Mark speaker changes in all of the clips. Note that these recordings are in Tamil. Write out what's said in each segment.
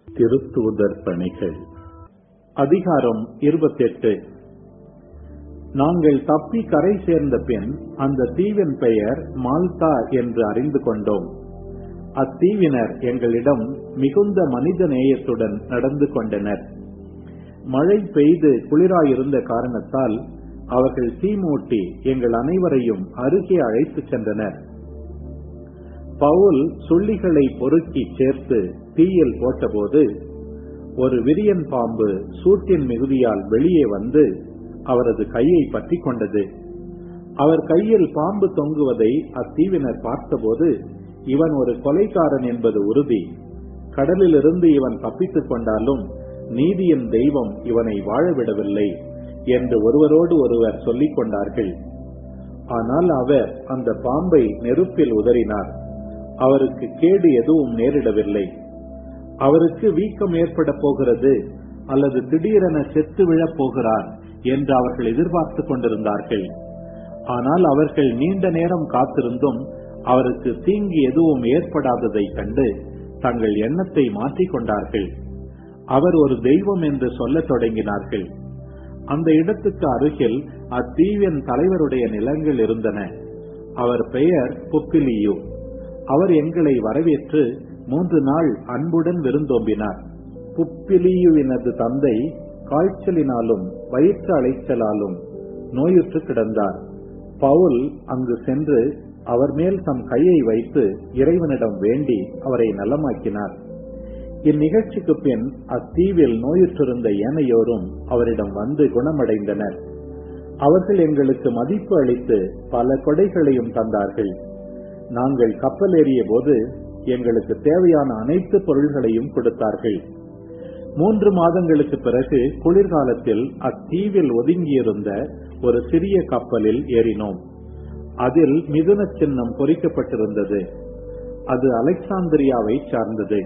Speaker 1: திருத்தூதர் பணிகள் அதிகாரம் இருபத்தெட்டு நாங்கள் தப்பி கரை சேர்ந்த பின் அந்த தீவின் பெயர் மால்தா என்று அறிந்து கொண்டோம் அத்தீவினர் எங்களிடம் மிகுந்த மனித நேயத்துடன் நடந்து கொண்டனர் மழை பெய்து குளிராயிருந்த காரணத்தால் அவர்கள் தீமூட்டி எங்கள் அனைவரையும் அருகே அழைத்துச் சென்றனர் பவுல் சுள்ளிகளை பொறுக்கி சேர்த்து தீயில் போட்டபோது ஒரு விரியன் பாம்பு சூட்டின் மிகுதியால் வெளியே வந்து அவரது கையை பற்றி கொண்டது அவர் கையில் பாம்பு தொங்குவதை அத்தீவினர் பார்த்தபோது இவன் ஒரு கொலைக்காரன் என்பது உறுதி கடலிலிருந்து இவன் தப்பித்துக் கொண்டாலும் நீதியின் தெய்வம் இவனை வாழவிடவில்லை என்று ஒருவரோடு ஒருவர் சொல்லிக் கொண்டார்கள் ஆனால் அவர் அந்த பாம்பை நெருப்பில் உதறினார் அவருக்கு கேடு எதுவும் நேரிடவில்லை அவருக்கு வீக்கம் ஏற்பட போகிறது அல்லது திடீரென செத்து விழப் போகிறார் என்று அவர்கள் எதிர்பார்த்து கொண்டிருந்தார்கள் ஆனால் அவர்கள் நீண்ட நேரம் காத்திருந்தும் அவருக்கு தீங்கு எதுவும் ஏற்படாததை கண்டு தங்கள் எண்ணத்தை மாற்றிக் கொண்டார்கள் அவர் ஒரு தெய்வம் என்று சொல்லத் தொடங்கினார்கள் அந்த இடத்துக்கு அருகில் அத்தீவின் தலைவருடைய நிலங்கள் இருந்தன அவர் பெயர் புப்பிலியு அவர் எங்களை வரவேற்று மூன்று நாள் அன்புடன் விருந்தோம்பினார் புப்பிலியுவினது தந்தை காய்ச்சலினாலும் வயிற்று அலைச்சலாலும் நோயுற்று கிடந்தார் பவுல் அங்கு சென்று அவர் மேல் தம் கையை வைத்து இறைவனிடம் வேண்டி அவரை நலமாக்கினார் இந்நிகழ்ச்சிக்கு பின் அத்தீவில் நோயுற்றிருந்த ஏனையோரும் அவரிடம் வந்து குணமடைந்தனர் அவர்கள் எங்களுக்கு மதிப்பு அளித்து பல கொடைகளையும் தந்தார்கள் நாங்கள் கப்பல் ஏறிய போது எங்களுக்கு தேவையான அனைத்து பொருள்களையும் கொடுத்தார்கள் மூன்று மாதங்களுக்கு பிறகு குளிர்காலத்தில் அத்தீவில் ஒதுங்கியிருந்த ஒரு சிறிய கப்பலில் ஏறினோம் அதில் மிதுன சின்னம் பொறிக்கப்பட்டிருந்தது அது அலெக்சாந்திரியாவை சார்ந்தது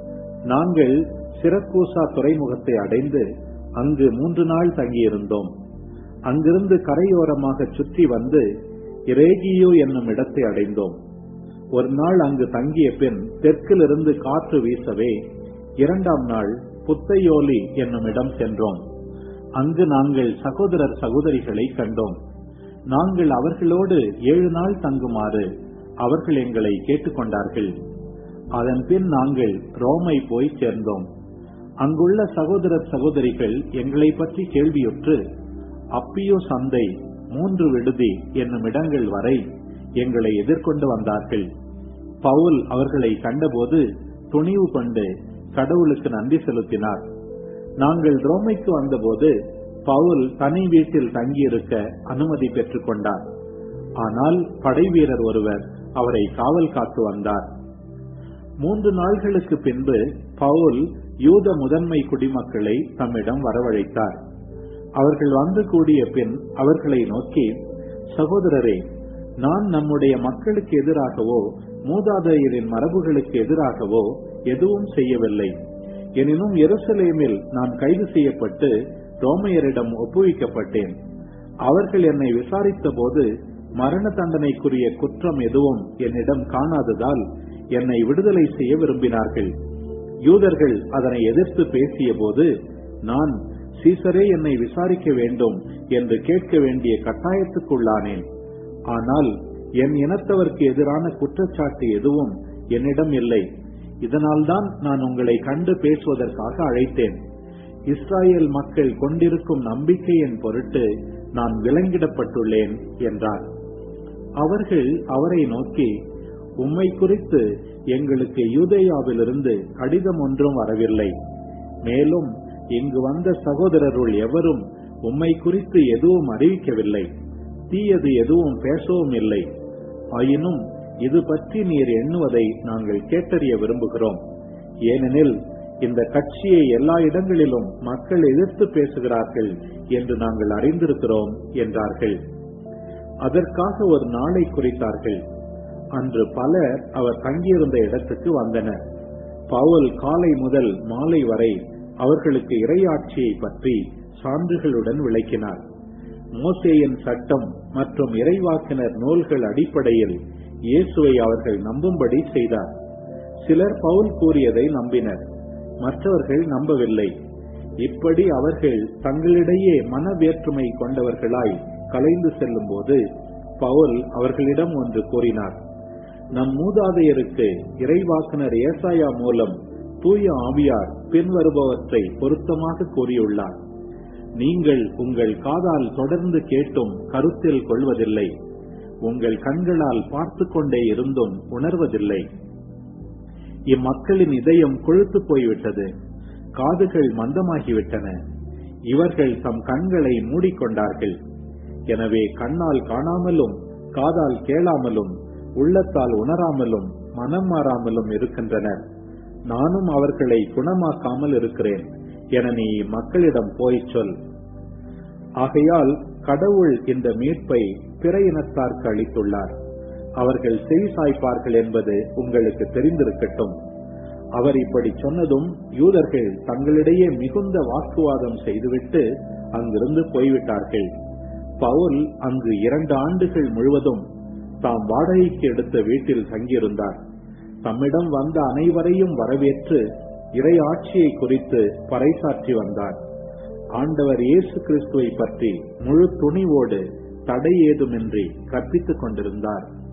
Speaker 1: நாங்கள் சிறக்கூசா துறைமுகத்தை அடைந்து அங்கு மூன்று நாள் தங்கியிருந்தோம் அங்கிருந்து கரையோரமாக சுற்றி வந்து இரேகியோ என்னும் இடத்தை அடைந்தோம் ஒரு நாள் அங்கு தங்கிய பின் தெற்கிலிருந்து காற்று வீசவே இரண்டாம் நாள் புத்தையோலி என்னும் இடம் சென்றோம் அங்கு நாங்கள் சகோதரர் சகோதரிகளை கண்டோம் நாங்கள் அவர்களோடு ஏழு நாள் தங்குமாறு அவர்கள் எங்களை கேட்டுக்கொண்டார்கள் அதன் பின் நாங்கள் ரோமை போய் சேர்ந்தோம் அங்குள்ள சகோதரர் சகோதரிகள் எங்களை பற்றி கேள்வியுற்று அப்பியோ சந்தை மூன்று விடுதி என்னும் இடங்கள் வரை எங்களை எதிர்கொண்டு வந்தார்கள் பவுல் அவர்களை கண்டபோது துணிவு கொண்டு கடவுளுக்கு நன்றி செலுத்தினார் நாங்கள் ரோமைக்கு வந்தபோது பவுல் தனி வீட்டில் தங்கியிருக்க அனுமதி பெற்றுக் கொண்டார் ஆனால் படை வீரர் ஒருவர் அவரை காவல் காத்து வந்தார் மூன்று நாள்களுக்கு பின்பு பவுல் யூத முதன்மை குடிமக்களை தம்மிடம் வரவழைத்தார் அவர்கள் வந்து கூடிய பின் அவர்களை நோக்கி சகோதரரே நான் நம்முடைய மக்களுக்கு எதிராகவோ மூதாதையரின் மரபுகளுக்கு எதிராகவோ எதுவும் செய்யவில்லை எனினும் எருசலேமில் நான் கைது செய்யப்பட்டு ரோமையரிடம் ஒப்புவிக்கப்பட்டேன் அவர்கள் என்னை விசாரித்த போது மரண தண்டனைக்குரிய குற்றம் எதுவும் என்னிடம் காணாததால் என்னை விடுதலை செய்ய விரும்பினார்கள் யூதர்கள் அதனை எதிர்த்து பேசிய போது நான் சீசரே என்னை விசாரிக்க வேண்டும் என்று கேட்க வேண்டிய கட்டாயத்துக்குள்ளானேன் ஆனால் என் இனத்தவருக்கு எதிரான குற்றச்சாட்டு எதுவும் என்னிடம் இல்லை இதனால்தான் நான் உங்களை கண்டு பேசுவதற்காக அழைத்தேன் இஸ்ராயேல் மக்கள் கொண்டிருக்கும் நம்பிக்கையின் பொருட்டு நான் விலங்கிடப்பட்டுள்ளேன் என்றார் அவர்கள் அவரை நோக்கி உம்மை குறித்து எங்களுக்கு யூதேயாவிலிருந்து கடிதம் ஒன்றும் வரவில்லை மேலும் இங்கு வந்த சகோதரருள் எவரும் உம்மை குறித்து எதுவும் அறிவிக்கவில்லை தீயது எதுவும் பேசவும் இல்லை ஆயினும் இது பற்றி நீர் எண்ணுவதை நாங்கள் கேட்டறிய விரும்புகிறோம் ஏனெனில் இந்த கட்சியை எல்லா இடங்களிலும் மக்கள் எதிர்த்து பேசுகிறார்கள் என்று நாங்கள் அறிந்திருக்கிறோம் என்றார்கள் அதற்காக ஒரு நாளை குறித்தார்கள் அன்று பலர் அவர் தங்கியிருந்த இடத்துக்கு வந்தனர் பவுல் காலை முதல் மாலை வரை அவர்களுக்கு இறையாட்சியை பற்றி சான்றுகளுடன் விளக்கினார் மோசேயின் சட்டம் மற்றும் இறைவாக்கினர் நூல்கள் அடிப்படையில் இயேசுவை அவர்கள் நம்பும்படி செய்தார் சிலர் பவுல் கூறியதை நம்பினர் மற்றவர்கள் நம்பவில்லை இப்படி அவர்கள் தங்களிடையே மன வேற்றுமை கொண்டவர்களாய் கலைந்து செல்லும் போது பவுல் அவர்களிடம் ஒன்று கூறினார் நம் மூதாதையருக்கு இறைவாக்குனர் ஏசாயா மூலம் தூய ஆவியார் பின்வருபவற்றை பொருத்தமாக கூறியுள்ளார் நீங்கள் உங்கள் காதால் தொடர்ந்து கேட்டும் கருத்தில் கொள்வதில்லை உங்கள் கண்களால் பார்த்து கொண்டே இருந்தும் உணர்வதில்லை இம்மக்களின் இதயம் கொழுத்து போய்விட்டது காதுகள் மந்தமாகிவிட்டன இவர்கள் தம் கண்களை மூடிக்கொண்டார்கள் எனவே கண்ணால் காணாமலும் காதால் கேளாமலும் உள்ளத்தால் உணராமலும் மனம் மாறாமலும் இருக்கின்றனர் நானும் அவர்களை குணமாக்காமல் இருக்கிறேன் என நீ மக்களிடம் போய்ச் சொல் ஆகையால் கடவுள் இந்த மீட்பை பிற இனத்தார்க்கு அளித்துள்ளார் அவர்கள் செவி சாய்ப்பார்கள் என்பது உங்களுக்கு தெரிந்திருக்கட்டும் அவர் இப்படி சொன்னதும் யூதர்கள் தங்களிடையே மிகுந்த வாக்குவாதம் செய்துவிட்டு அங்கிருந்து போய்விட்டார்கள் பவுல் அங்கு இரண்டு ஆண்டுகள் முழுவதும் தாம் வாடகைக்கு எடுத்த வீட்டில் தங்கியிருந்தார் தம்மிடம் வந்த அனைவரையும் வரவேற்று இறை ஆட்சியை குறித்து பறைசாற்றி வந்தார் ஆண்டவர் இயேசு கிறிஸ்துவை பற்றி முழு துணிவோடு தடை ஏதுமின்றி கற்பித்துக் கொண்டிருந்தார்